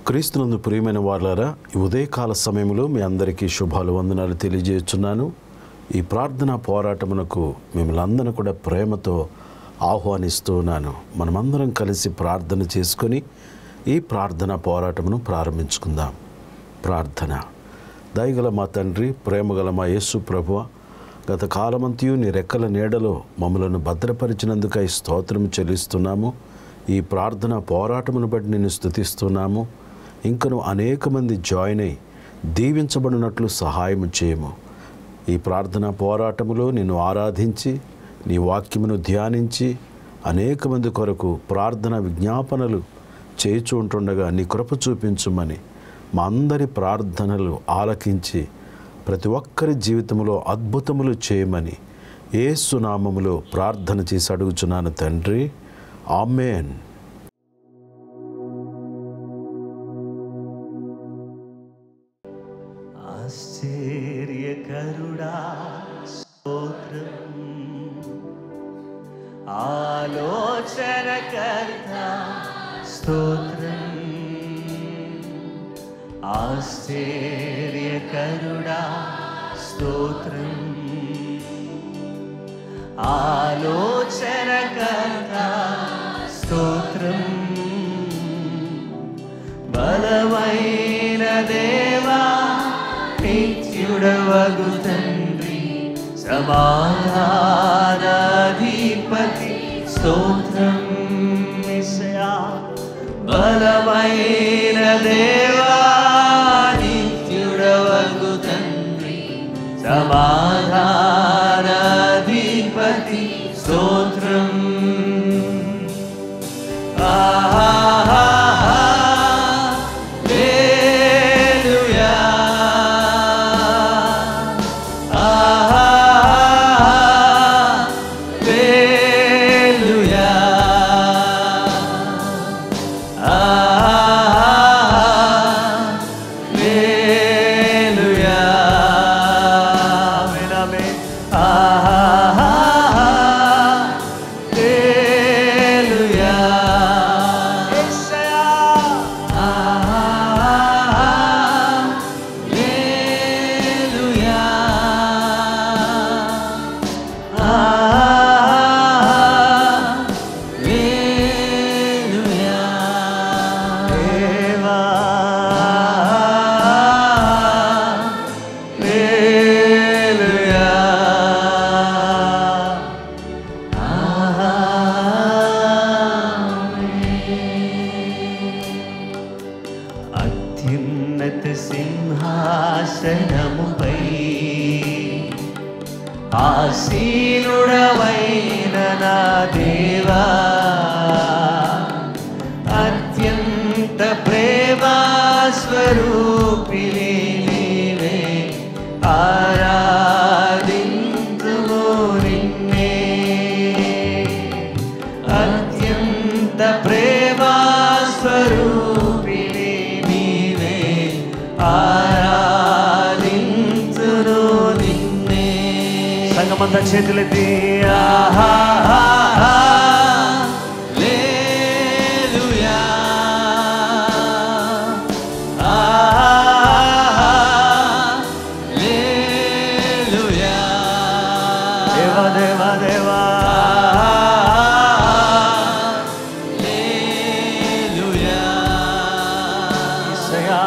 క్రీస్తునందు ప్రియమైన వాళ్ళారా ఈ ఉదయకాల సమయంలో మీ అందరికీ శుభాలు వందనాలు తెలియజేస్తున్నాను ఈ ప్రార్థనా పోరాటమునకు మిమ్మల్ని అందరూ కూడా ప్రేమతో ఆహ్వానిస్తూ ఉన్నాను మనమందరం కలిసి ప్రార్థన చేసుకొని ఈ ప్రార్థనా పోరాటమును ప్రారంభించుకుందాం ప్రార్థన దయగల మా తండ్రి ప్రేమగల మా యేసు ప్రభువ గత కాలమంతయు నీ రెక్కల నీడలో మమ్మలను భద్రపరిచినందుకై స్తోత్రం చెల్లిస్తున్నాము ఈ ప్రార్థన పోరాటమును బట్టి నిన్ను స్థుతిస్తున్నాము ఇంకను అనేక మంది జాయిన్ అయి దీవించబడినట్లు సహాయం చేయము ఈ ప్రార్థన పోరాటములో నిన్ను ఆరాధించి నీ వాక్యమును ధ్యానించి అనేక మంది కొరకు ప్రార్థన విజ్ఞాపనలు చేయిచూ ఉంటుండగా నీ కృప చూపించుమని మా అందరి ప్రార్థనలు ఆలకించి ప్రతి ఒక్కరి జీవితంలో అద్భుతములు చేయమని ఏసునామములో ప్రార్థన చేసి అడుగుచున్నాను తండ్రి ఆమెన్ ఆశ్చర్యకరుడా స్తోత్రం ఆలోచనకర్త స్తోత్రం ఆశ్చర్యకరుడా స్తోత్రం ఆలోచనకర్త స్తోత్రం బలమైన దేవా నిత్యుడవగు తండ్రి సమాధానాధిపతి స్తోత్రం మిసయా బలమైన దేవా నిత్యుడవగు తండ్రి సమాధానాధిపతి స్తోత్రం అత్యున్నత సింహాసనముపై ఆసీనుడవైన నా దేవా అత్యంత ప్రేమా స్వరూపిణి నీవే ఆరాధింతుము నిన్నే అత్యంత ప్రేమా స్వరూపిణి నీవే ఆరాధింతును నిన్నే సంగమంతా చేతులెత్తి ఆహా లేలుయా లేలుయా దేవా దేవా దేవా లేలుయా ఈసయా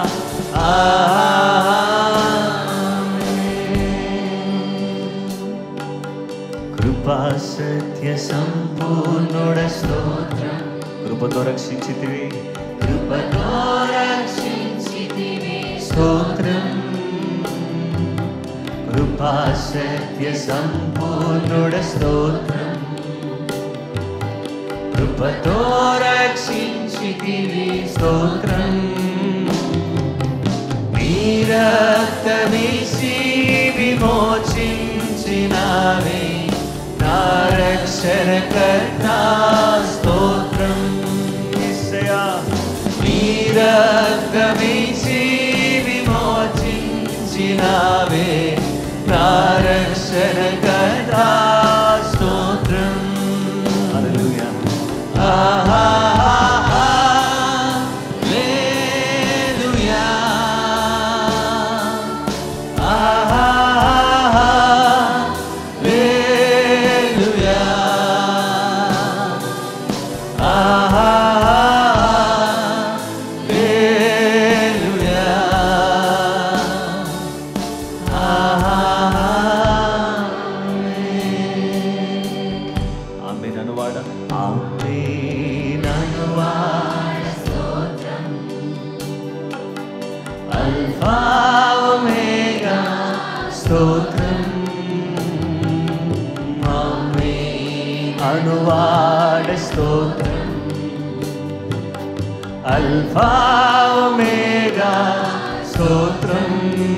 కృపా సత్య సంపూర్ణుడ స్తోత్రం కృపతో రక్షించితివి కృపతో రక్షించితివి స్తోత్రం కృపా సత్య సంపూర్ణుడ స్తోత్రం కృపతో రక్షించితివి స్తోత్రం నీరక్తమిసి విమోచించినావే నా రక్షణకర్త స్తోత్రం యేసయ్యా. నీరక్తమిసి విమోచించినావే నా రక్షణకర్త స్తోత్రం హల్లెలూయా ఆహా అనువాడ స్తోత్రం అల్ఫా ఒమేగా స్తోత్రం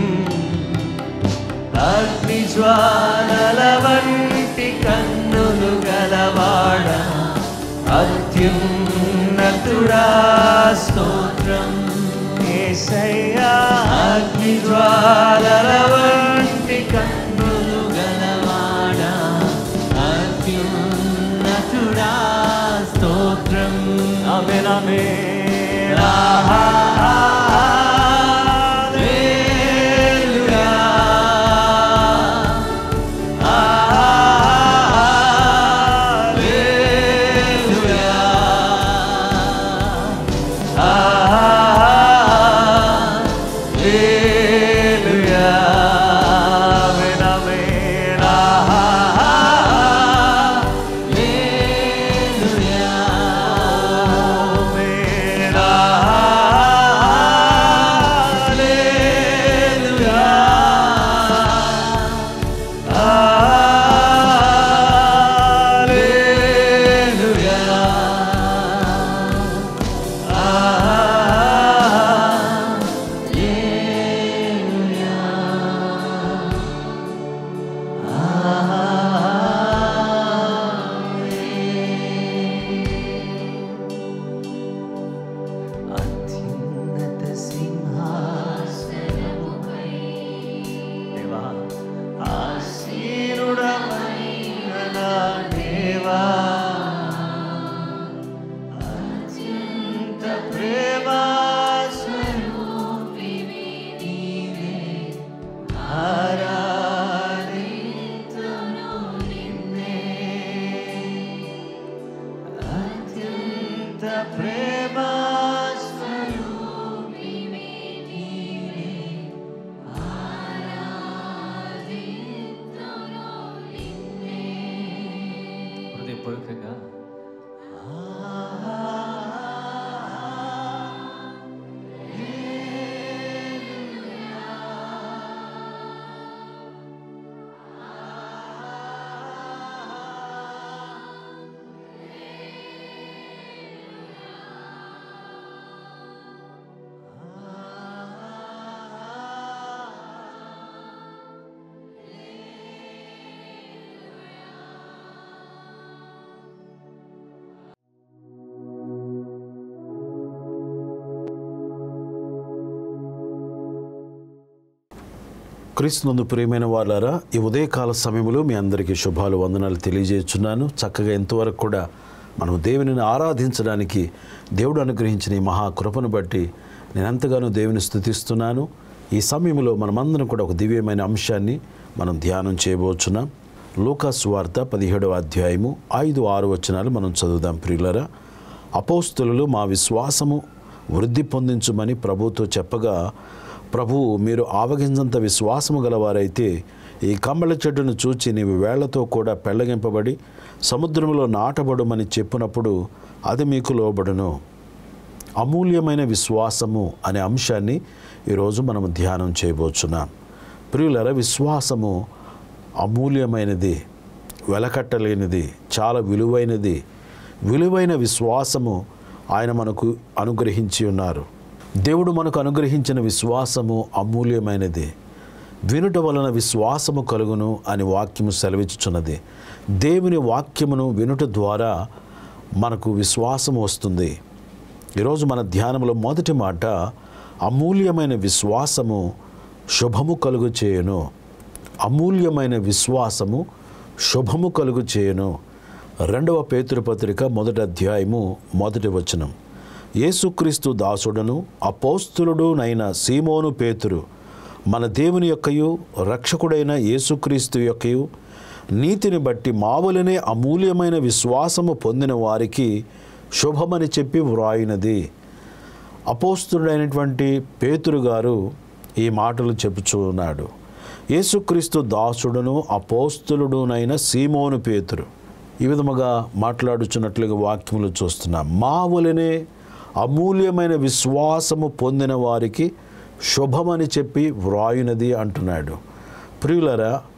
అగ్ని జ్వాలల వంటి కన్నులు గలవాడ అత్యున్నతుడా స్తోత్రం ఏసయ్యా అగ్ని జ్వాలల వంటి కన్నులు గలవాడ అత్యున్నతుడా స్తోత్రం ఆమె నామే అత్యున్నత సింహాసనముపై దేవా ఆసీనుడమైన నా దేవా అత్యంత ప్రేమా స్వరూపివి నీవే ఆరాధింతును నిన్నే అత్యంత ప్రేమా స్వరూపివి నీవే హృదయపూర్వకంగా క్రీస్తునందు ప్రియమైన వాళ్ళారా ఈ ఉదయకాల సమయంలో మీ అందరికీ శుభాలు వందనాలు తెలియజేస్తున్నాను చక్కగా ఎంతవరకు కూడా మనం దేవునిని ఆరాధించడానికి దేవుడు అనుగ్రహించిన ఈ మహా కృపను బట్టి నేను ఎంతగానో దేవుని స్థుతిస్తున్నాను ఈ సమయంలో మనమందరం కూడా ఒక దివ్యమైన అంశాన్ని మనం ధ్యానం చేయబోచున్నాం లూకాస్ వార్త పదిహేడవ అధ్యాయము ఐదు ఆరు వచనాలు మనం చదువుదాం ప్రియులరా అపోస్తులు మా విశ్వాసము వృద్ధి పొందించుమని ప్రభుతో చెప్పగా ప్రభువు మీరు ఆవగింజంత విశ్వాసము గలవారైతే ఈ కమ్మల చెట్టును చూచి నీవు వేళ్లతో కూడా పెళ్లగింపబడి సముద్రంలో నాటబడుమని చెప్పినప్పుడు అది మీకు లోబడును అమూల్యమైన విశ్వాసము అనే అంశాన్ని ఈరోజు మనం ధ్యానం చేయబోచున్నాం ప్రియులర విశ్వాసము అమూల్యమైనది వెలకట్టలేనిది చాలా విలువైనది విలువైన విశ్వాసము ఆయన మనకు అనుగ్రహించి ఉన్నారు దేవుడు మనకు అనుగ్రహించిన విశ్వాసము అమూల్యమైనది వినుట వలన విశ్వాసము కలుగును అని వాక్యము సెలవిచ్చుచున్నది దేవుని వాక్యమును వినుట ద్వారా మనకు విశ్వాసం వస్తుంది ఈరోజు మన ధ్యానంలో మొదటి మాట అమూల్యమైన విశ్వాసము శుభము కలుగు చేయను అమూల్యమైన విశ్వాసము శుభము కలుగు చేయను రెండవ పేతృపత్రిక మొదటి అధ్యాయము మొదటి వచనం యేసుక్రీస్తు దాసుడను అపోస్తులుడునైన సీమోను పేతురు మన దేవుని యొక్కయు రక్షకుడైన యేసుక్రీస్తు యొక్కయు నీతిని బట్టి మావులనే అమూల్యమైన విశ్వాసము పొందిన వారికి శుభమని చెప్పి వ్రాయినది అపోస్తుడైనటువంటి పేతురు గారు ఈ మాటలు చెప్పుచూ ఉన్నాడు యేసుక్రీస్తు దాసుడును అపోస్తులుడునైన సీమోను పేతురు ఈ విధముగా మాట్లాడుచున్నట్లుగా వాక్యములు చూస్తున్నాం మా వలనే అమూల్యమైన విశ్వాసము పొందిన వారికి శుభమని చెప్పి వ్రాయునది అంటున్నాడు ప్రియులరా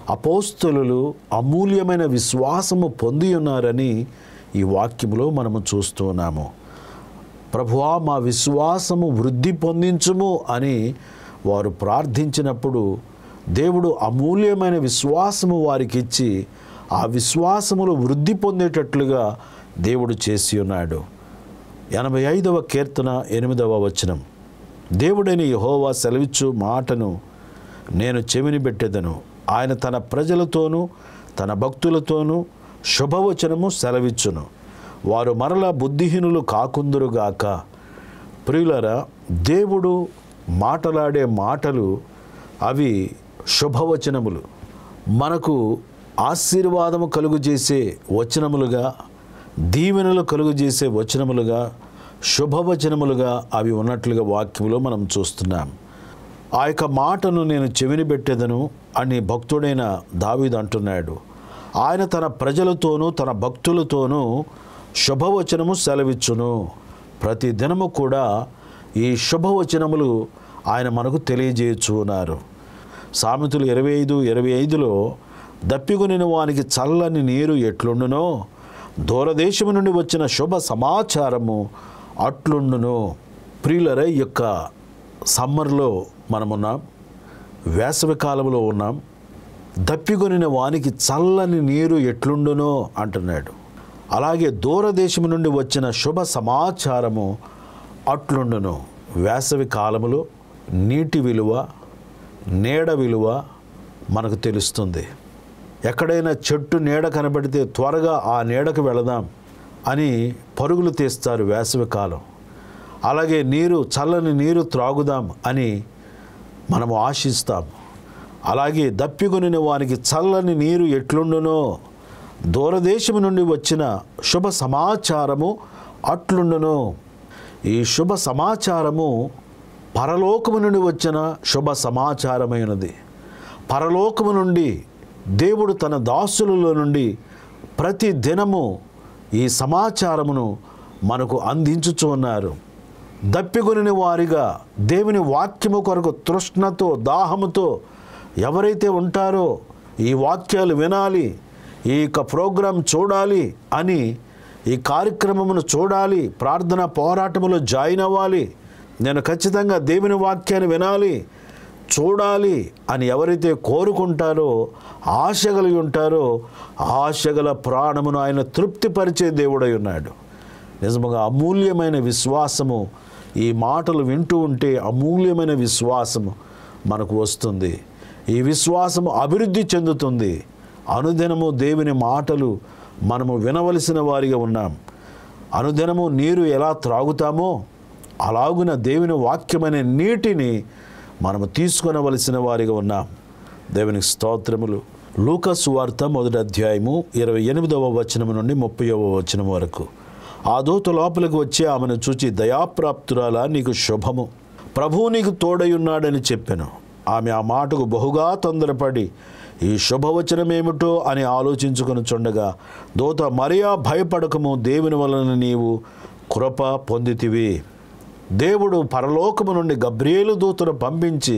అపోస్తులు అమూల్యమైన విశ్వాసము పొంది ఉన్నారని ఈ వాక్యములో మనము చూస్తున్నాము ప్రభువా మా విశ్వాసము వృద్ధి పొందించుము అని వారు ప్రార్థించినప్పుడు దేవుడు అమూల్యమైన విశ్వాసము వారికి ఇచ్చి ఆ విశ్వాసములో వృద్ధి పొందేటట్లుగా దేవుడు చేసి ఉన్నాడు ఎనభై ఐదవ కీర్తన ఎనిమిదవ వచనం దేవుడైన యహోవా సెలవిచ్చు మాటను నేను చెవిని పెట్టెదను ఆయన తన ప్రజలతోనూ తన భక్తులతోనూ శుభవచనము సెలవిచ్చును వారు మరల బుద్ధిహీనులు కాకుందురుగాక ప్రియులరా దేవుడు మాటలాడే మాటలు అవి శుభవచనములు మనకు ఆశీర్వాదము కలుగు చేసే వచనములుగా దీవెనలు కలుగు చేసే వచనములుగా శుభవచనములుగా అవి ఉన్నట్లుగా వాక్యములో మనం చూస్తున్నాం ఆ యొక్క మాటను నేను చెవిని పెట్టేదను అని భక్తుడైన దావీదు అంటున్నాడు ఆయన తన ప్రజలతోనూ తన భక్తులతోనూ శుభవచనము సెలవిచ్చును ప్రతి దినము కూడా ఈ శుభవచనములు ఆయన మనకు తెలియజేయచ్చు ఉన్నారు సామెతలు ఇరవై ఐదు ఇరవై ఐదులో దప్పికొనిన వానికి చల్లని నీరు ఎట్లుండునో దూరదేశము నుండి వచ్చిన శుభ సమాచారము అట్లుండును ప్రియులర ఈ యొక్క సమ్మర్లో మనమున్నాం వేసవి కాలంలో ఉన్నాం దప్పికొనిన వానికి చల్లని నీరు ఎట్లుండునో అంటున్నాడు అలాగే దూరదేశం నుండి వచ్చిన శుభ సమాచారము అట్లుండును వేసవి కాలములో నీటి విలువ నీడ విలువ మనకు తెలుస్తుంది ఎక్కడైనా చెట్టు నీడ కనబడితే త్వరగా ఆ నీడకు వెళదాం అని పరుగులు తీస్తారు వేసవి కాలం అలాగే నీరు చల్లని నీరు త్రాగుదాం అని మనము ఆశిస్తాం అలాగే దప్పికొనిన వానికి చల్లని నీరు ఎట్లుండునో దూరదేశము నుండి వచ్చిన శుభ సమాచారము అట్లుండును ఈ శుభ సమాచారము పరలోకము నుండి వచ్చిన శుభ సమాచారమైనది పరలోకము నుండి దేవుడు తన దాసులలో నుండి ప్రతి దినము ఈ సమాచారమును మనకు అందించుచు ఉన్నారు దప్పికొనిన వారిగా దేవుని వాక్యము కొరకు తృష్ణతో దాహముతో ఎవరైతే ఉంటారో ఈ వాక్యాలు వినాలి ఈ యొక్క ప్రోగ్రాం చూడాలి అని ఈ కార్యక్రమమును చూడాలి ప్రార్థన పోరాటములో జాయిన్ అవ్వాలి నేను ఖచ్చితంగా దేవుని వాక్యాన్ని వినాలి చూడాలి అని ఎవరైతే కోరుకుంటారో ఆశ కలిగి ఉంటారో ఆశగల ప్రాణమును ఆయన తృప్తిపరిచే దేవుడై ఉన్నాడు నిజముగా అమూల్యమైన విశ్వాసము ఈ మాటలు వింటూ ఉంటే అమూల్యమైన విశ్వాసము మనకు వస్తుంది ఈ విశ్వాసము అభివృద్ధి చెందుతుంది అనుదినము దేవుని మాటలు మనము వినవలసిన వారిగా ఉన్నాం అనుదినము నీరు ఎలా త్రాగుతామో అలాగున దేవుని వాక్యమనే నీటిని మనము తీసుకొనవలసిన వారిగా ఉన్నాం దేవునికి స్తోత్రములు లూకసు వార్త మొదటి అధ్యాయము ఇరవై ఎనిమిదవ వచనము నుండి ముప్పైవ వచనం వరకు ఆ దూత లోపలికి వచ్చి ఆమెను చూచి దయాప్రాప్తురాలా నీకు శుభము ప్రభువు నీకు తోడయున్నాడని చెప్పాను ఆమె ఆ మాటకు బహుగా తొందరపడి ఈ శుభవచనం ఏమిటో అని ఆలోచించుకుని చుండగా దూత మరియా భయపడకము దేవుని వలన నీవు కృప పొందితివి దేవుడు పరలోకము నుండి గబ్రియేలు దూతను పంపించి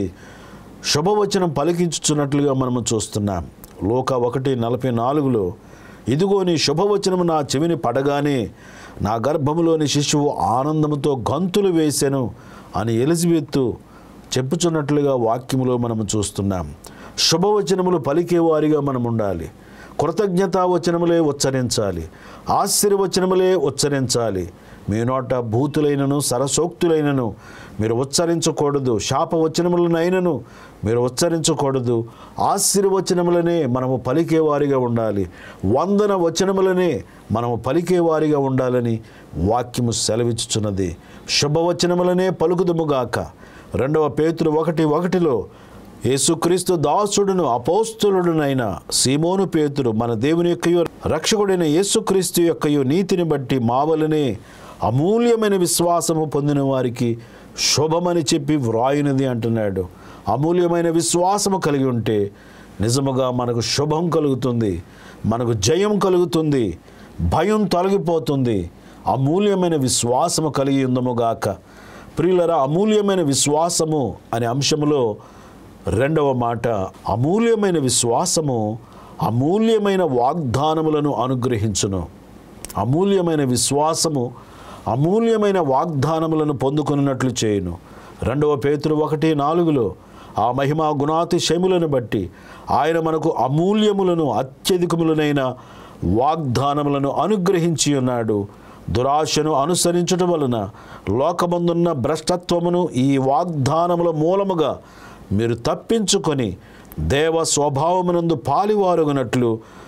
శుభవచనం పలికించుచున్నట్లుగా మనము చూస్తున్నాం లోక ఒకటి నలభై నాలుగులో ఇదిగో నీ శుభవచనము నా చెవిని పడగానే నా గర్భములోని శిశువు ఆనందముతో గంతులు వేసెను అని ఎలిజబెత్తు చెప్పుచున్నట్లుగా వాక్యములో మనము చూస్తున్నాం శుభవచనములు పలికేవారిగా మనం ఉండాలి కృతజ్ఞతావచనములే ఉచ్చరించాలి ఆశీర్వచనములే ఉచ్చరించాలి మీ నోట భూతులైనను సరసోక్తులైనను మీరు ఉచ్చరించకూడదు శాపవచనములనైనను మీరు ఉచ్చరించకూడదు ఆశీర్వచనములనే మనము పలికేవారిగా ఉండాలి వందన వచనములనే మనము పలికేవారిగా ఉండాలని వాక్యము సెలవిచ్చుచున్నది శుభవచనములనే పలుకుదుముగాక రెండవ పేతురు ఒకటి ఒకటిలో యేసుక్రీస్తు దాసుడును అపోస్తులుడునైన సీమోను పేతురు మన దేవుని యొక్కయు రక్షకుడైన యేసుక్రీస్తు యొక్కయు నీతిని బట్టి మావలనే అమూల్యమైన విశ్వాసము పొందిన వారికి శుభమని చెప్పి వ్రాయినది అంటున్నాడు అమూల్యమైన విశ్వాసము కలిగి ఉంటే నిజముగా మనకు శుభం కలుగుతుంది మనకు జయం కలుగుతుంది భయం తొలగిపోతుంది అమూల్యమైన విశ్వాసము కలిగి ఉందముగాక ప్రియులరా అమూల్యమైన విశ్వాసము అనే అంశములో రెండవ మాట అమూల్యమైన విశ్వాసము అమూల్యమైన వాగ్దానములను అనుగ్రహించును అమూల్యమైన విశ్వాసము అమూల్యమైన వాగ్దానములను పొందుకున్నట్లు చేయును రెండవ పేతురు ఒకటి నాలుగులో ఆ మహిమా గుణాతిశయములను బట్టి ఆయన మనకు అమూల్యములను అత్యధికములనైన వాగ్దానములను అనుగ్రహించి ఉన్నాడు దురాశను అనుసరించటం వలన లోకమందున్న భ్రష్టత్వమును ఈ వాగ్దానముల మూలముగా మీరు తప్పించుకొని దేవ స్వభావమునందు పాలివారుగునట్లు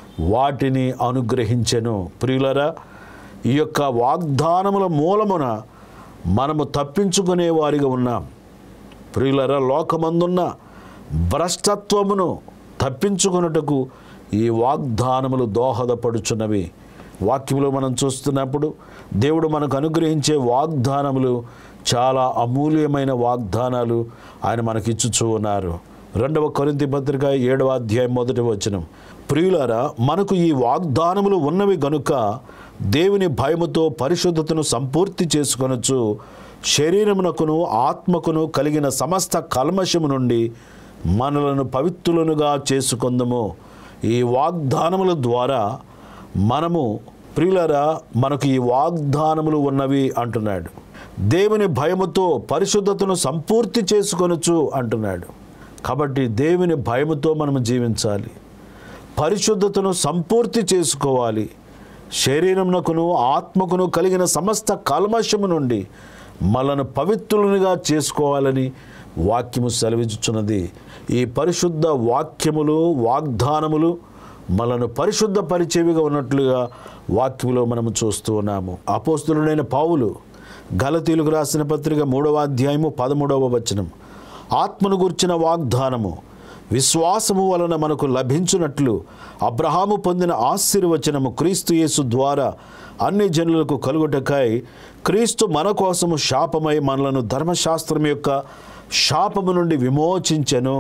వాటిని అనుగ్రహించెను ప్రియులరా ఈ యొక్క వాగ్దానముల మూలమున మనము తప్పించుకునే వారిగా ఉన్నాం ప్రియులరా లోకమందున్న భ్రష్టత్వమును తప్పించుకొనుటకు ఈ వాగ్దానములు దోహదపడుచున్నవి వాక్యములో మనం చూస్తున్నప్పుడు దేవుడు మనకు అనుగ్రహించే వాగ్దానములు చాలా అమూల్యమైన వాగ్దానాలు ఆయన మనకిచ్చుచూ ఉన్నారు రెండవ కొరింతి పత్రిక ఏడవ అధ్యాయం మొదటి వచనం ప్రియులారా మనకు ఈ వాగ్దానములు ఉన్నవి గనుక దేవుని భయముతో పరిశుద్ధతను సంపూర్తి చేసుకొనొచ్చు శరీరమునకును ఆత్మకును కలిగిన సమస్త కల్మషము నుండి మనలను పవిత్రులనుగా చేసుకొందము ఈ వాగ్దానముల ద్వారా మనము ప్రియులరా మనకు ఈ వాగ్దానములు ఉన్నవి అంటున్నాడు దేవుని భయముతో పరిశుద్ధతను సంపూర్తి చేసుకొనొచ్చు అంటున్నాడు కాబట్టి దేవుని భయముతో మనము జీవించాలి పరిశుద్ధతను సంపూర్తి చేసుకోవాలి శరీరమునకును ఆత్మకును కలిగిన సమస్త కల్మషము నుండి మనను పవిత్రులుగా చేసుకోవాలని వాక్యము సెలవిచ్చుచున్నది ఈ పరిశుద్ధ వాక్యములు వాగ్దానములు మనను పరిశుద్ధ పరిచేవిగా ఉన్నట్లుగా వాక్యములో మనము చూస్తూ ఉన్నాము అపోస్తులుడైన పావులు గలతీలకు రాసిన పత్రిక మూడవ అధ్యాయము పదమూడవ వచనం ఆత్మను గుర్చిన వాగ్దానము విశ్వాసము వలన మనకు లభించున్నట్లు అబ్రహాము పొందిన ఆశీర్వచనము క్రీస్తు యేసు ద్వారా అన్ని జనులకు కలుగుటకై క్రీస్తు మన కోసము శాపమై మనలను ధర్మశాస్త్రం యొక్క శాపము నుండి విమోచించెను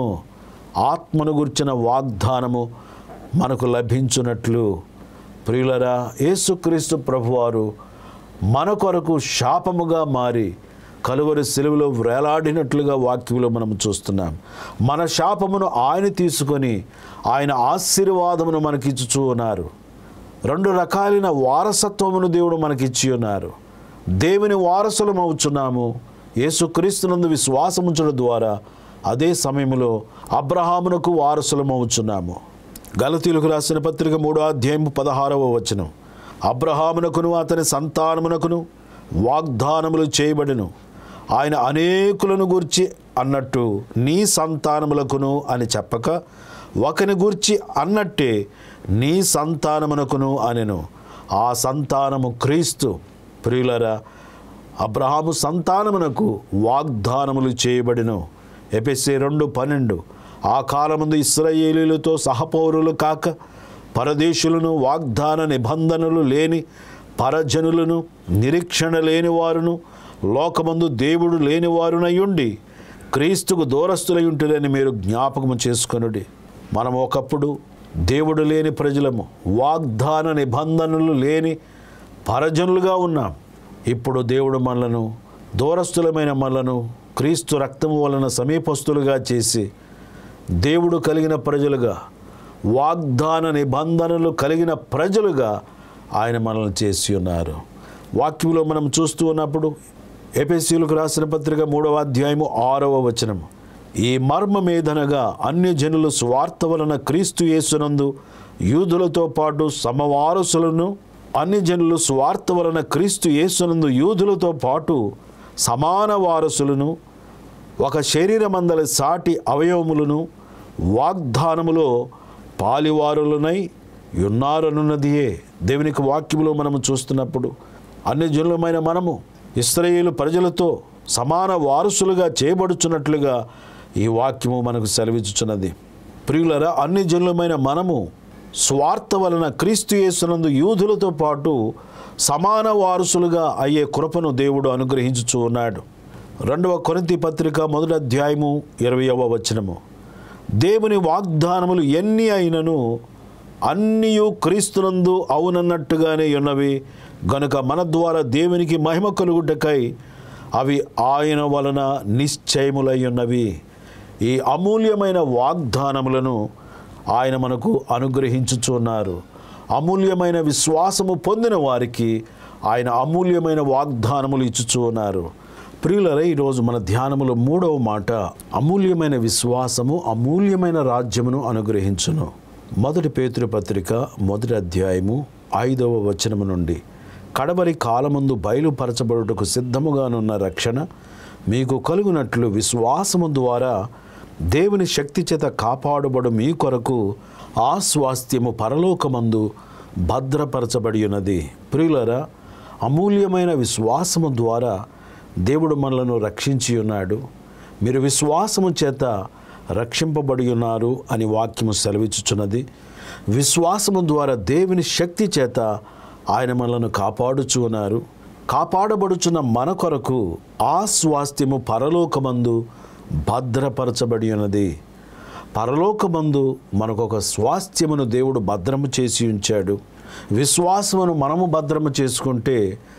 ఆత్మను గుర్చిన వాగ్దానము మనకు లభించున్నట్లు ప్రియులరా యేసుక్రీస్తు ప్రభువారు మన కొరకు శాపముగా మారి కలువరి సెలువులో వేలాడినట్లుగా వాక్యంలో మనం చూస్తున్నాం మన శాపమును ఆయన తీసుకొని ఆయన ఆశీర్వాదమును మనకిచ్చుచూ ఉన్నారు రెండు రకాలైన వారసత్వమును దేవుడు మనకిచ్చి ఉన్నారు దేవుని వారసులం అవుచున్నాము యేసుక్రీస్తునందు విశ్వాసముంచడం ద్వారా అదే సమయంలో అబ్రహామునకు వారసులం అవుచున్నాము గలతీలకు రాసిన పత్రిక మూడో అధ్యాయం పదహారవ వచనం అబ్రహామునకును అతని సంతానమునకును వాగ్దానములు చేయబడిను ఆయన అనేకులను గూర్చి అన్నట్టు నీ సంతానములకును అని చెప్పక ఒకని గూర్చి అన్నట్టే నీ సంతానమునకును అనెను ఆ సంతానము క్రీస్తు ప్రియులరా అబ్రహాము సంతానమునకు వాగ్దానములు చేయబడిను ఎపిసి రెండు పన్నెండు ఆ కాలముందు ఇస్రాయేలీలతో సహపౌరులు కాక పరదేశులను వాగ్దాన నిబంధనలు లేని పరజనులను నిరీక్షణ లేని వారును లోకమందు దేవుడు లేని వారునయుండి క్రీస్తుకు దూరస్తులై ఉంటులని మీరు జ్ఞాపకము చేసుకొనుడి మనం ఒకప్పుడు దేవుడు లేని ప్రజలము వాగ్దాన నిబంధనలు లేని పరజనులుగా ఉన్నాం ఇప్పుడు దేవుడు మనలను దూరస్తులమైన మనలను క్రీస్తు రక్తము వలన సమీపస్తులుగా చేసి దేవుడు కలిగిన ప్రజలుగా వాగ్దాన నిబంధనలు కలిగిన ప్రజలుగా ఆయన మనల్ని చేసి ఉన్నారు వాక్యంలో మనం చూస్తూ ఉన్నప్పుడు ఎపిసీలకు రాసిన పత్రిక మూడవ అధ్యాయము ఆరవ వచనము ఈ మర్మమేదనగా అన్య జనులు స్వార్థ వలన క్రీస్తు యేసునందు యూదులతో పాటు సమవారసులను అన్ని జనులు స్వార్థ వలన క్రీస్తు యేసునందు యూదులతో పాటు సమాన వారసులను ఒక శరీరమందలి సాటి అవయవములను వాగ్దానములో పాలివారులనై ఉన్నారనున్నదియే దేవునికి వాక్యములో మనము చూస్తున్నప్పుడు అన్ని జనులమైన మనము ఇస్రాయేలు ప్రజలతో సమాన వారసులుగా చేయబడుచున్నట్లుగా ఈ వాక్యము మనకు సెలవిచ్చుచున్నది ప్రియులరా అన్ని జనులమైన మనము స్వార్థ వలన క్రీస్తు యేసునందు యూదులతో పాటు సమాన వారసులుగా అయ్యే కృపను దేవుడు అనుగ్రహించుచూ ఉన్నాడు రెండవ కొరింతి పత్రిక మొదటి అధ్యాయము ఇరవయవ వచనము దేవుని వాగ్దానములు ఎన్ని అయినను అన్నీయు క్రీస్తునందు అవునన్నట్టుగానే ఉన్నవి గనుక మన ద్వారా దేవునికి మహిమ కలుగుటకై అవి ఆయన వలన నిశ్చయములై ఉన్నవి ఈ అమూల్యమైన వాగ్దానములను ఆయన మనకు అనుగ్రహించుచున్నారు అమూల్యమైన విశ్వాసము పొందిన వారికి ఆయన అమూల్యమైన వాగ్దానములు ఇచ్చుచూ ఉన్నారు ప్రియులర ఈరోజు మన ధ్యానములో మూడవ మాట అమూల్యమైన విశ్వాసము అమూల్యమైన రాజ్యమును అనుగ్రహించును మొదటి పేతురు పత్రిక మొదటి అధ్యాయము ఐదవ వచనము నుండి కడబరి కాలమందు బయలుపరచబడుటకు సిద్ధముగానున్న రక్షణ మీకు కలుగునట్లు విశ్వాసము ద్వారా దేవుని శక్తి చేత కాపాడబడు మీ కొరకు ఆ స్వాస్థ్యము పరలోకమందు భద్రపరచబడి ఉన్నది ప్రియులరా అమూల్యమైన విశ్వాసము ద్వారా దేవుడు మనలను రక్షించి ఉన్నాడు మీరు విశ్వాసము చేత రక్షింపబడి ఉన్నారు అని వాక్యము సెలవిచ్చుచున్నది విశ్వాసము ద్వారా దేవుని శక్తి చేత ఆయన మనలను కాపాడుచు ఉన్నారు కాపాడబడుచున్న మన కొరకు ఆ స్వాస్థ్యము పరలోకమందు భద్రపరచబడి ఉన్నది పరలోకమందు మనకొక స్వాస్థ్యమును దేవుడు భద్రము చేసి ఉంచాడు విశ్వాసమును మనము భద్రము చేసుకుంటే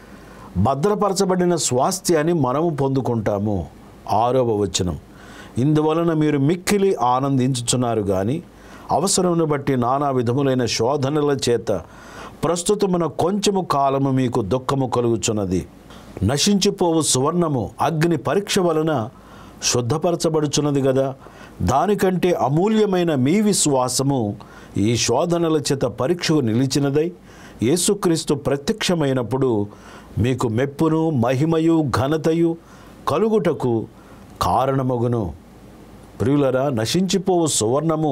భద్రపరచబడిన స్వాస్థ్యాన్ని మనము పొందుకుంటాము ఆరవ వచనం ఇందువలన మీరు మిక్కిలి ఆనందించుచున్నారు కానీ అవసరమును బట్టి నానా విధములైన శోధనల చేత ప్రస్తుతమున కొంచెము కాలము మీకు దుఃఖము కలుగుచున్నది నశించిపోవు సువర్ణము అగ్ని పరీక్ష వలన శుద్ధపరచబడుచున్నది కదా దానికంటే అమూల్యమైన మీ విశ్వాసము ఈ శోధనల చేత పరీక్షకు నిలిచినదై యేసుక్రీస్తు ప్రత్యక్షమైనప్పుడు మీకు మెప్పును మహిమయు ఘనతయు కలుగుటకు కారణమగును ప్రియులరా నశించిపోవు సువర్ణము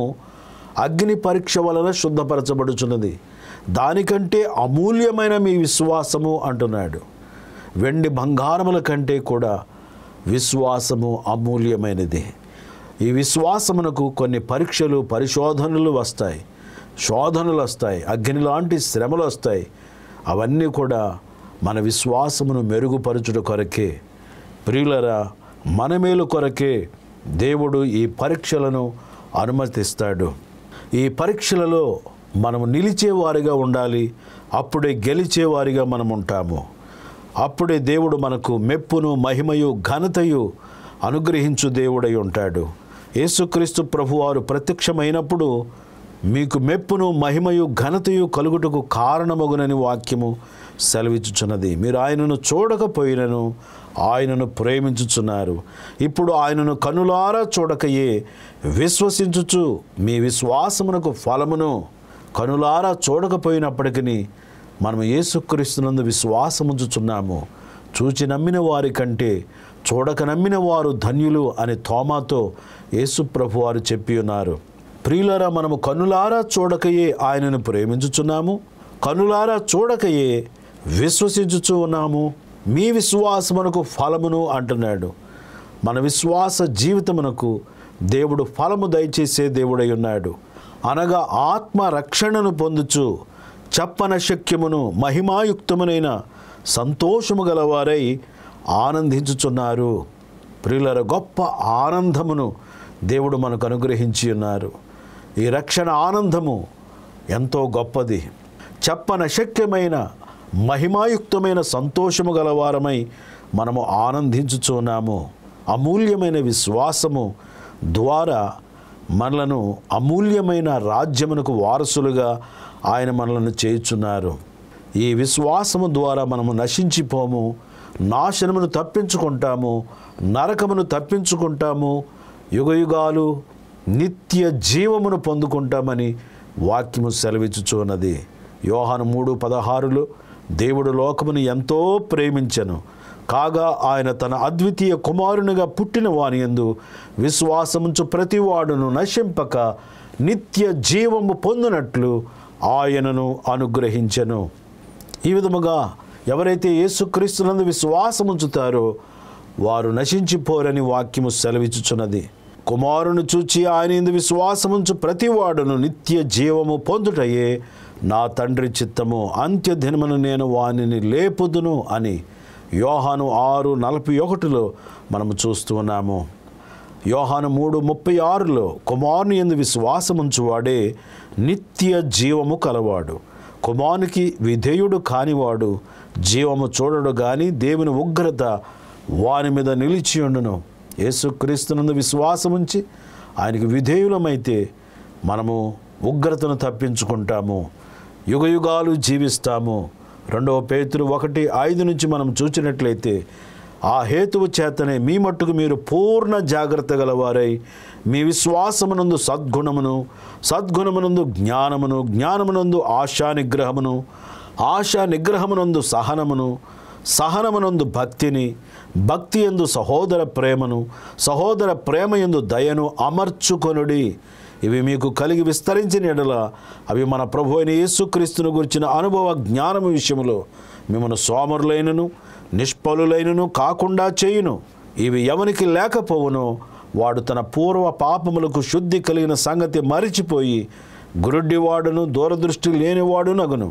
అగ్ని పరీక్ష వలన శుద్ధపరచబడుచున్నది దానికంటే అమూల్యమైన మీ విశ్వాసము అంటున్నాడు వెండి బంగారముల కంటే కూడా విశ్వాసము అమూల్యమైనది ఈ విశ్వాసమునకు కొన్ని పరీక్షలు పరిశోధనలు వస్తాయి శోధనలు వస్తాయి అగ్ని లాంటి శ్రమలు వస్తాయి అవన్నీ కూడా మన విశ్వాసమును మెరుగుపరచుట కొరకే ప్రియులరా మన మేలు కొరకే దేవుడు ఈ పరీక్షలను అనుమతిస్తాడు ఈ పరీక్షలలో మనము నిలిచేవారిగా ఉండాలి అప్పుడే గెలిచేవారిగా మనం ఉంటాము అప్పుడే దేవుడు మనకు మెప్పును మహిమయు ఘనతయు అనుగ్రహించు దేవుడై ఉంటాడు యేసుక్రీస్తు ప్రభువారు ప్రత్యక్షమైనప్పుడు మీకు మెప్పును మహిమయు ఘనతయు కలుగుటకు కారణమగునని వాక్యము సెలవిచ్చుచున్నది మీరు ఆయనను చూడకపోయినను ఆయనను ప్రేమించుచున్నారు ఇప్పుడు ఆయనను కనులారా చూడకయే విశ్వసించుచు మీ విశ్వాసమునకు ఫలమును కనులారా చూడకపోయినప్పటికీ మనం యేసుక్రీస్తునందు విశ్వాసముంచుచున్నాము చూచి నమ్మిన వారి కంటే చూడక నమ్మిన వారు ధన్యులు అని తోమాతో యేసు ప్రభు వారు చెప్పి ఉన్నారు ప్రియులరా మనము కనులారా చూడకయే ఆయనను ప్రేమించుచున్నాము కనులారా చూడకయే విశ్వసించుచు ఉన్నాము మీ విశ్వాసమునకు ఫలమును అంటున్నాడు మన విశ్వాస జీవితమునకు దేవుడు ఫలము దయచేసే దేవుడై ఉన్నాడు అనగా ఆత్మ రక్షణను పొందుచు చెప్పన శక్యమును మహిమాయుక్తమునైన సంతోషము గలవారై ఆనందించుచున్నారు ప్రియులర గొప్ప ఆనందమును దేవుడు మనకు అనుగ్రహించి ఉన్నారు ఈ రక్షణ ఆనందము ఎంతో గొప్పది చెప్పన శక్యమైన మహిమాయుక్తమైన సంతోషము గలవారమై మనము ఆనందించుచున్నాము అమూల్యమైన విశ్వాసము ద్వారా మనలను అమూల్యమైన రాజ్యమునకు వారసులుగా ఆయన మనలను చేయుచున్నారు ఈ విశ్వాసము ద్వారా మనము నశించిపోము నాశనమును తప్పించుకుంటాము నరకమును తప్పించుకుంటాము యుగయుగాలు నిత్య జీవమును పొందుకుంటామని వాక్యము సెలవిచ్చుచున్నది యోహాను మూడు పదహారులో దేవుడు లోకమును ఎంతో ప్రేమించెను కాగా ఆయన తన అద్వితీయ కుమారునిగా పుట్టిన వాని యందు విశ్వాసముంచు ప్రతివాడును నశింపక నిత్య జీవము పొందినట్లు ఆయనను అనుగ్రహించెను ఈ విధముగా ఎవరైతే యేసుక్రీస్తునందు విశ్వాసం ఉంచుతారో వారు నశించిపోరని వాక్యము సెలవిచ్చుచున్నది కుమారుని చూచి ఆయన ఇందు విశ్వాసముంచు ప్రతివాడును నిత్య జీవము పొందుటయే నా తండ్రి చిత్తము అంత్యదినమును నేను వానిని లేపుదును అని యోహాను ఆరు నలభై ఒకటిలో మనము చూస్తూ ఉన్నాము యోహాను మూడు ముప్పై ఆరులో కుమారుని ఎందు విశ్వాసముంచువాడే నిత్య జీవము కలవాడు కుమారునికి విధేయుడు కానివాడు జీవము చూడడు గాని దేవుని ఉగ్రత వాని మీద నిలిచి ఉండును యేసుక్రీస్తునందు విశ్వాసం ఉంచి ఆయనకి విధేయులమైతే మనము ఉగ్రతను తప్పించుకుంటాము యుగయుగాలు జీవిస్తాము రెండవ పేతురు ఒకటి ఐదు నుంచి మనం చూచినట్లయితే ఆ హేతువు చేతనే మీ మట్టుకు మీరు పూర్ణ జాగ్రత్త గలవారై మీ విశ్వాసమునందు సద్గుణమును సద్గుణమునందు జ్ఞానమును జ్ఞానమునందు ఆశా నిగ్రహమును ఆశా నిగ్రహమునందు సహనమును సహనమునందు భక్తిని భక్తి ఎందు సహోదర ప్రేమను సహోదర ప్రేమ ఎందు దయను అమర్చుకొనుడి ఇవి మీకు కలిగి విస్తరించిన ఎడల అవి మన ప్రభు అయిన యేసుక్రీస్తును గురించిన అనుభవ జ్ఞానము విషయంలో మిమ్మల్ని సోమరులైనను నిష్ఫలులైనను కాకుండా చేయును ఇవి ఎవనికి లేకపోవునో వాడు తన పూర్వ పాపములకు శుద్ధి కలిగిన సంగతి మరిచిపోయి గురుడ్డివాడును దూరదృష్టి లేనివాడునగును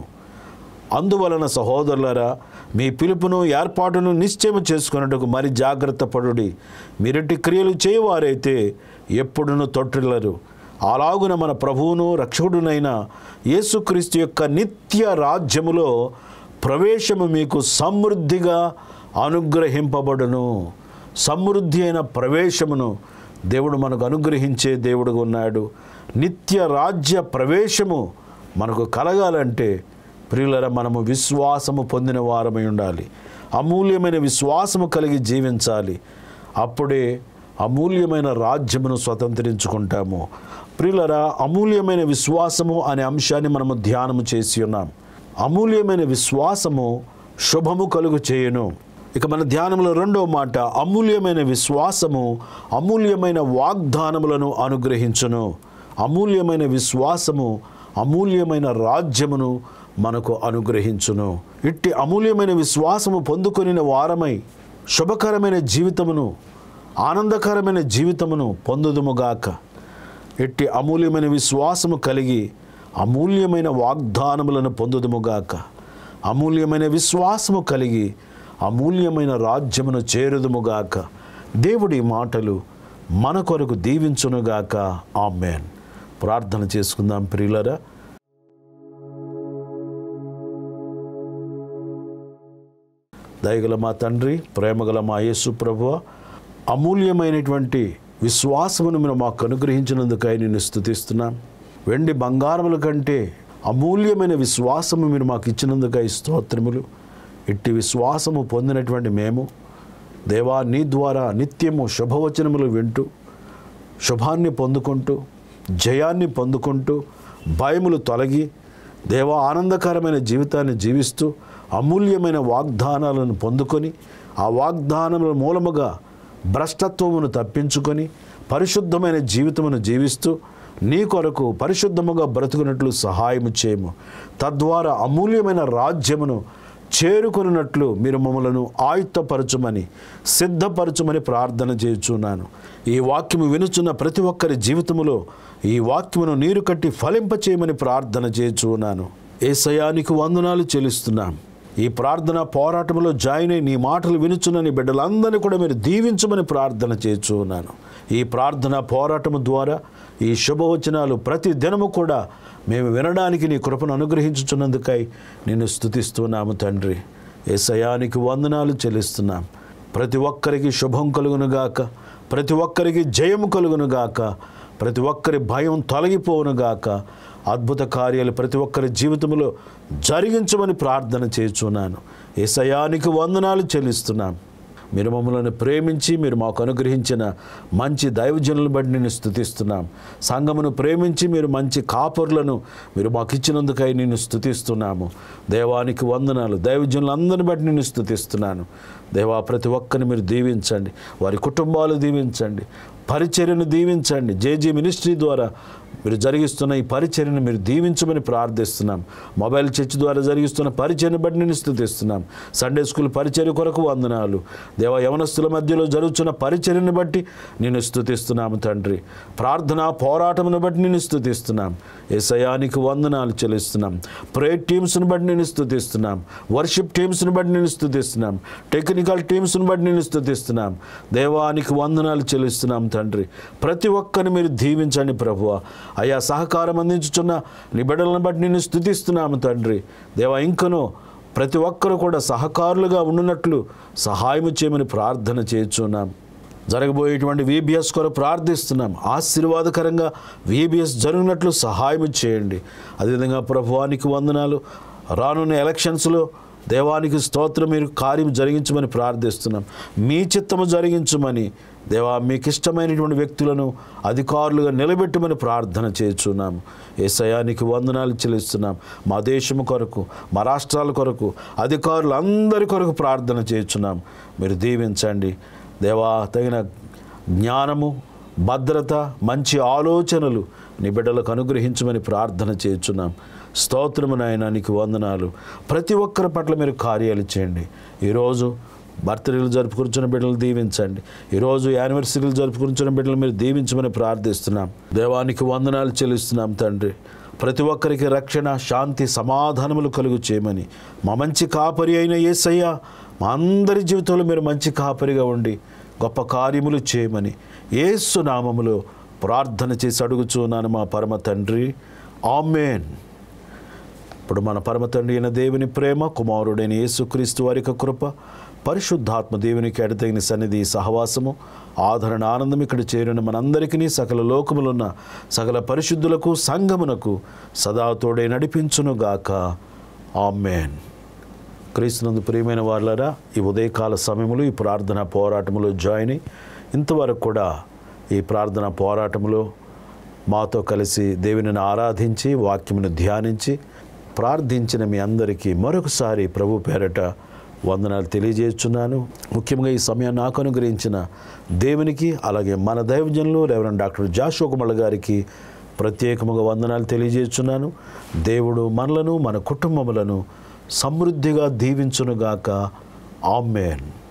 అందువలన సహోదరులరా మీ పిలుపును ఏర్పాటును నిశ్చయం చేసుకున్నట్టుకు మరి జాగ్రత్త పడుడి మీరటి క్రియలు చేయవారైతే ఎప్పుడును తొట్టిల్లరు అలాగున మన ప్రభువును రక్షకుడునైన యేసుక్రీస్తు యొక్క నిత్య రాజ్యములో ప్రవేశము మీకు సమృద్ధిగా అనుగ్రహింపబడును సమృద్ధి అయిన ప్రవేశమును దేవుడు మనకు అనుగ్రహించే దేవుడుగా ఉన్నాడు నిత్య రాజ్య ప్రవేశము మనకు కలగాలంటే ప్రియులర మనము విశ్వాసము పొందిన వారమై ఉండాలి అమూల్యమైన విశ్వాసము కలిగి జీవించాలి అప్పుడే అమూల్యమైన రాజ్యమును స్వతంత్రించుకుంటాము ప్రియులరా అమూల్యమైన విశ్వాసము అనే అంశాన్ని మనము ధ్యానము చేసి ఉన్నాం అమూల్యమైన విశ్వాసము శుభము కలుగు చేయును ఇక మన ధ్యానంలో రెండో మాట అమూల్యమైన విశ్వాసము అమూల్యమైన వాగ్దానములను అనుగ్రహించును అమూల్యమైన విశ్వాసము అమూల్యమైన రాజ్యమును మనకు అనుగ్రహించును ఇట్టి అమూల్యమైన విశ్వాసము పొందుకొనిన వారమై శుభకరమైన జీవితమును ఆనందకరమైన జీవితమును పొందుదుముగాక ఎట్టి అమూల్యమైన విశ్వాసము కలిగి అమూల్యమైన వాగ్దానములను పొందుదుముగాక అమూల్యమైన విశ్వాసము కలిగి అమూల్యమైన రాజ్యమును చేరుదుముగాక దేవుడి మాటలు మన కొరకు దీవించునుగాక ఆమెన్ ప్రార్థన చేసుకుందాం ప్రియులరా దయగల మా తండ్రి ప్రేమగల మా యేసు ప్రభువ అమూల్యమైనటువంటి విశ్వాసమును మీరు మాకు అనుగ్రహించినందుకై నేను స్థుతిస్తున్నాం వెండి బంగారముల కంటే అమూల్యమైన విశ్వాసము మీరు మాకు ఇచ్చినందుకై స్తోత్రములు ఇట్టి విశ్వాసము పొందినటువంటి మేము దేవా నీ ద్వారా నిత్యము శుభవచనములు వింటూ శుభాన్ని పొందుకుంటూ జయాన్ని పొందుకుంటూ భయములు తొలగి దేవ ఆనందకరమైన జీవితాన్ని జీవిస్తూ అమూల్యమైన వాగ్దానాలను పొందుకొని ఆ వాగ్దానముల మూలముగా భ్రష్టత్వమును తప్పించుకొని పరిశుద్ధమైన జీవితమును జీవిస్తూ నీ కొరకు పరిశుద్ధముగా బ్రతుకున్నట్లు సహాయము చేయము తద్వారా అమూల్యమైన రాజ్యమును చేరుకొనున్నట్లు మీరు మమ్మలను ఆయుత్తపరచుమని సిద్ధపరచుమని ప్రార్థన చేయుచున్నాను ఈ వాక్యము వినుచున్న ప్రతి ఒక్కరి జీవితములో ఈ వాక్యమును నీరు కట్టి ఫలింపచేయమని ప్రార్థన చేయుచున్నాను ఏసయానికి వందనాలు చెల్లిస్తున్నాం ఈ ప్రార్థన పోరాటంలో జాయిన్ అయి నీ మాటలు వినుచున్న నీ బిడ్డలందరినీ కూడా మీరు దీవించమని ప్రార్థన చేయుచున్నాను ఈ ప్రార్థన పోరాటము ద్వారా ఈ శుభవచనాలు ప్రతి దినము కూడా మేము వినడానికి నీ కృపను అనుగ్రహించుచున్నందుకై నిన్ను స్తుతిస్తున్నాము తండ్రి ఏసయానికి వందనాలు చెల్లిస్తున్నాం ప్రతి ఒక్కరికి శుభం కలుగునుగాక ప్రతి ఒక్కరికి జయము కలుగునుగాక ప్రతి ఒక్కరి భయం తొలగిపోవునుగాక అద్భుత కార్యాలు ప్రతి ఒక్కరి జీవితంలో జరిగించమని ప్రార్థన చేస్తున్నాను ఏసయానికి వందనాలు చెల్లిస్తున్నాం మీరు మమ్మల్ని ప్రేమించి మీరు మాకు అనుగ్రహించిన మంచి దైవజనులను బట్టి నేను స్థుతిస్తున్నాం సంఘమును ప్రేమించి మీరు మంచి కాపరులను మీరు మాకు ఇచ్చినందుకై నేను స్థుతిస్తున్నాము దేవానికి వందనాలు దైవజనులందరిని బట్టి నేను స్థుతిస్తున్నాను దేవా ప్రతి ఒక్కరిని మీరు దీవించండి వారి కుటుంబాలు దీవించండి పరిచర్యను దీవించండి జేజీ మినిస్ట్రీ ద్వారా మీరు జరిగిస్తున్న ఈ పరిచర్యను మీరు దీవించమని ప్రార్థిస్తున్నాం మొబైల్ చర్చ్ ద్వారా జరిగిస్తున్న పరిచర్ని బట్టి నేను స్థుతిస్తున్నాం సండే స్కూల్ పరిచర్య కొరకు వందనాలు దేవ యవనస్తుల మధ్యలో జరుగుతున్న పరిచర్యను బట్టి నేను స్థుతిస్తున్నాము తండ్రి ప్రార్థన పోరాటమును బట్టి నేను స్థుతిస్తున్నాం ఏసయానికి వందనాలు చెల్లిస్తున్నాం ప్రేయర్ టీమ్స్ని బట్టి నేను స్థుతిస్తున్నాం వర్షిప్ టీమ్స్ని బట్టి నేను స్థుతిస్తున్నాం టెక్నికల్ టీమ్స్ని బట్టి నేను స్థుతిస్తున్నాం దేవానికి వందనాలు చెల్లిస్తున్నాం తండ్రి ప్రతి ఒక్కరిని మీరు దీవించండి ప్రభువ అయా సహకారం అందించుచున్న నీ బిడ్డలను బట్టి నేను స్థుతిస్తున్నాము తండ్రి దేవా ఇంకను ప్రతి ఒక్కరు కూడా సహకారులుగా ఉండునట్లు సహాయము చేయమని ప్రార్థన చేయుచున్నాం జరగబోయేటువంటి వీబీఎస్ కొరకు ప్రార్థిస్తున్నాం ఆశీర్వాదకరంగా వీబీఎస్ జరిగినట్లు సహాయం చేయండి అదేవిధంగా ప్రభువానికి వందనాలు రానున్న ఎలక్షన్స్లో దేవానికి స్తోత్రం మీరు కార్యం జరిగించమని ప్రార్థిస్తున్నాం మీ చిత్తము జరిగించమని దేవా మీకు ఇష్టమైనటువంటి వ్యక్తులను అధికారులుగా నిలబెట్టమని ప్రార్థన చేస్తున్నాం ఏసయానికి వందనాలు చెల్లిస్తున్నాం మా దేశము కొరకు మా రాష్ట్రాల కొరకు అధికారులు అందరి కొరకు ప్రార్థన చేస్తున్నాం మీరు దీవించండి దేవా తగిన జ్ఞానము భద్రత మంచి ఆలోచనలు నీ బిడ్డలకు అనుగ్రహించమని ప్రార్థన చేస్తున్నాం స్తోత్రము నాయన నీకు వందనాలు ప్రతి ఒక్కరి పట్ల మీరు కార్యాలు చేయండి ఈరోజు బర్త్డేలు జరుపుకుంటున్న బిడ్డలు దీవించండి ఈరోజు యానివర్సరీలు జరుపుకుంటున్న బిడ్డలు మీరు దీవించమని ప్రార్థిస్తున్నాం దేవానికి వందనాలు చెల్లిస్తున్నాం తండ్రి ప్రతి ఒక్కరికి రక్షణ శాంతి సమాధానములు కలుగు చేయమని మా మంచి కాపరి అయిన యేసయ్య మా అందరి జీవితంలో మీరు మంచి కాపరిగా ఉండి గొప్ప కార్యములు చేయమని యేసు నామములో ప్రార్థన చేసి అడుగుచున్నాను మా పరమ తండ్రి ఆమెన్ ఇప్పుడు మన పరమ తండ్రి అయిన దేవుని ప్రేమ కుమారుడైన యేసుక్రీస్తు వారి యొక్క కృప పరిశుద్ధాత్మ దేవునికి ఎడతగిన సన్నిధి సహవాసము ఆదరణ ఆనందం ఇక్కడ చేరిన మనందరికీ సకల లోకములున్న సకల పరిశుద్ధులకు సంఘమునకు సదా తోడే నడిపించునుగాక ఆమెన్ క్రీస్తునందు ప్రియమైన వాళ్ళరా ఈ ఉదయకాల సమయంలో ఈ ప్రార్థన పోరాటంలో జాయిన్ అయ్యి ఇంతవరకు కూడా ఈ ప్రార్థన పోరాటంలో మాతో కలిసి దేవునిని ఆరాధించి వాక్యమును ధ్యానించి ప్రార్థించిన మీ అందరికీ మరొకసారి ప్రభు పేరట వందనాలు తెలియజేస్తున్నాను ముఖ్యంగా ఈ సమయాన్ని నాకు అనుగ్రహించిన దేవునికి అలాగే మన దైవజనులు రెవరెండ్ డాక్టర్ జాషో కుమల గారికి ప్రత్యేకముగా వందనాలు తెలియజేస్తున్నాను దేవుడు మనలను మన కుటుంబములను సమృద్ధిగా దీవించునుగాక ఆమెన్